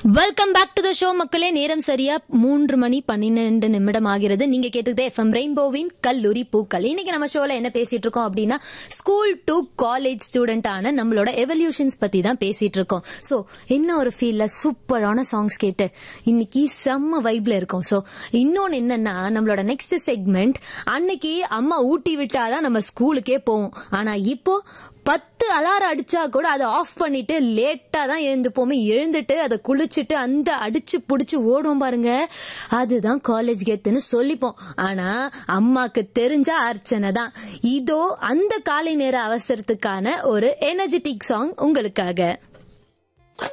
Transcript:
welcome back to the show மக்களே நேரம் சரியா மூன்று மணி பன்னிரெண்டு நிமிடம் ஆகிறது நீங்க கேட்டுக்கிட்டே எஃப்எம் ரெயின்போவின் கல்லூரி பூக்கள் இன்னைக்கு நம்ம ஷோல என்ன பேசிட்டு இருக்கோம் அப்படின்னா ஸ்கூல் டு காலேஜ் ஸ்டூடெண்டான நம்மளோட எவல்யூஷன்ஸ் பத்தி தான் பேசிட்டு இருக்கோம் சோ என்ன ஒரு ஃபீல்ல சூப்பரான சாங்ஸ் கேட்டு இன்னைக்கு செம்ம வைப்ல இருக்கோம் சோ இன்னொன்னு என்னன்னா நம்மளோட நெக்ஸ்ட் செக்மெண்ட் அன்னைக்கு அம்மா ஊட்டி விட்டாதான் நம்ம ஸ்கூலுக்கே போவோம் ஆனா இப்போ பத்து அலாரம் அடிச்சா கூட அதை ஆஃப் பண்ணிட்டு லேட்டா தான் எழுந்துப்போமே எழுந்துட்டு அதை குளிச்சுட்டு அந்த அடிச்சு புடிச்சு ஓடுவோம் பாருங்க அதுதான் காலேஜ் கெத்துன்னு சொல்லிப்போம் ஆனா அம்மாக்கு தெரிஞ்சா அர்ச்சனை தான் இதோ அந்த காலை நேர அவசரத்துக்கான ஒரு எனர்ஜெட்டிக் சாங் உங்களுக்காக